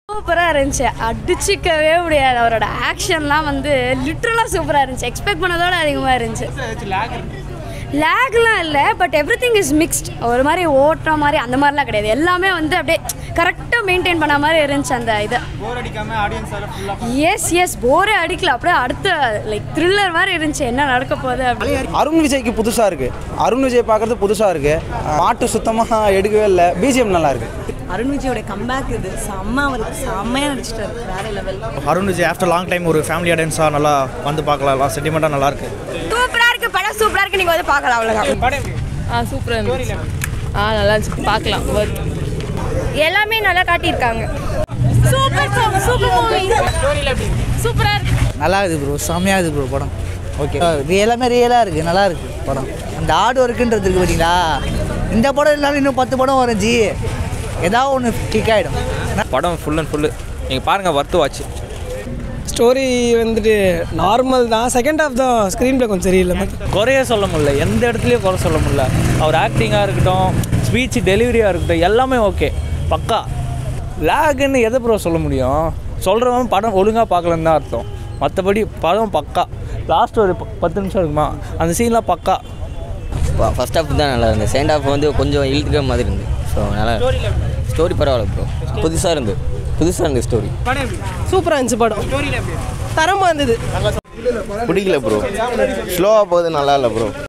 சூப்பராக இருந்துச்சு அடிச்சிக்கவே முடியாது அவரோட ஆக்ஷன்லாம் வந்து லிட்ரலாக சூப்பராக இருந்துச்சு எக்ஸ்பெக்ட் பண்ணதோட அதிகமாக இருந்துச்சு லேக்லாம் இல்லை but everything is mixed ஒரு மாதிரி ஓட்டுற மாதிரி அந்த மாதிரிலாம் கிடையாது எல்லாமே வந்து அப்படியே கரெக்டாக மெயின்டைன் பண்ண மாதிரி இருந்துச்சு அந்த இது போர் அடிக்காம ஆடியன்ஸால ஃபுல்லாக எஸ் எஸ் போரே அடிக்கல அப்படியே அடுத்த லைக் த்ரில்லர் மாதிரி இருந்துச்சு என்ன நடக்க போகுது அப்படி அருண் விஜய்க்கு புதுசாக இருக்குது அருண் விஜய் பார்க்குறது புதுசாக இருக்குது மாட்டு சுத்தமாக எடுக்கவே இல்லை பிஜிஎம் நல்லா இருக்குது அருண் விஜயோட கம்பேக் இது செம்ம அவருக்கு செம்மையாக நடிச்சிட்டாரு வேற level Arun Vijay after long time ஒரு ஃபேமிலி ஆடியன்ஸாக நல்லா வந்து பார்க்கலாம் எல்லாம் சென்டிமெண்ட்டாக நல்லா இருக்கு சூப்பராக இருக்கு படம் சூப்பராக இருக்கு நீங்கள் வந்து பார்க்கலாம் அவ்வளோதான் படம் எப்படி ஆ சூப்பராக இருந்துச்சு ஆ நல்லா இருந்துச்சு பார்க்கலாம் ஒர்க் எல்லாமே நல்லா காட்டியிருக்காங்க சூப்பர் சூப்பர் மூவி ஸ்டோரியில் எப்படி சூப்பராக இருக்கு நல்லா இருக்குது ப்ரோ செம்மையாக இருக்குது ப்ரோ படம் ஓகே எல்லாமே ரியலாக இருக்குது நல்லா இருக்குது படம் அந்த ஆடு ஒர்க்குன்றது இருக்குது பார்த்தீங்களா இந்த படம் இல்லாமல் இன்னும் பத்து படம் வரும் ஜி ஏதாவது ஒன்று கிளிக் ஆகிடும் படம் ஃபுல் அண்ட் ஃபுல்லு நீங்கள் பாருங்கள் ஒர்த்து வாட்ச் ஸ்டோரி வந்துட்டு நார்மல் தான் செகண்ட் ஹாஃப் தான் ஸ்க்ரீன் ப்ளே கொஞ்சம் சரியில்லை குறைய சொல்ல முடியல எந்த இடத்துலையும் குறை சொல்ல முடியல அவர் ஆக்டிங்காக இருக்கட்டும் ஸ்பீச் டெலிவரியாக இருக்கட்டும் எல்லாமே ஓகே பக்கா லேகுன்னு எதை ப்ரோ சொல்ல முடியும் சொல்கிறவன் படம் ஒழுங்காக பார்க்கலன்னு தான் அர்த்தம் மற்றபடி படம் பக்கா லாஸ்ட் ஒரு ப- பத்து நிமிஷம் இருக்குமா அந்த சீன்லாம் பக்கா ஃபர்ஸ்ட் ஹாஃப் தான் நல்லா இருந்தது செகண்ட் ஹாஃப் வந்து கொஞ்சம் இழுத்துக்கிற மாதிரி இருந்து ஸோ நல்லா ஸ்டோரி பரவாயில்ல ப்ரோ புதுசாக இருந்து புதுசாக இருந்தது ஸ்டோரி படம் எப்படி சூப்பராக இருந்துச்சு படம் ஸ்டோரியில் எப்படி தரமாக இருந்தது பிடிக்கல ப்ரோ ஸ்லோவாக போகுது நல்லா இல்லை ப்ரோ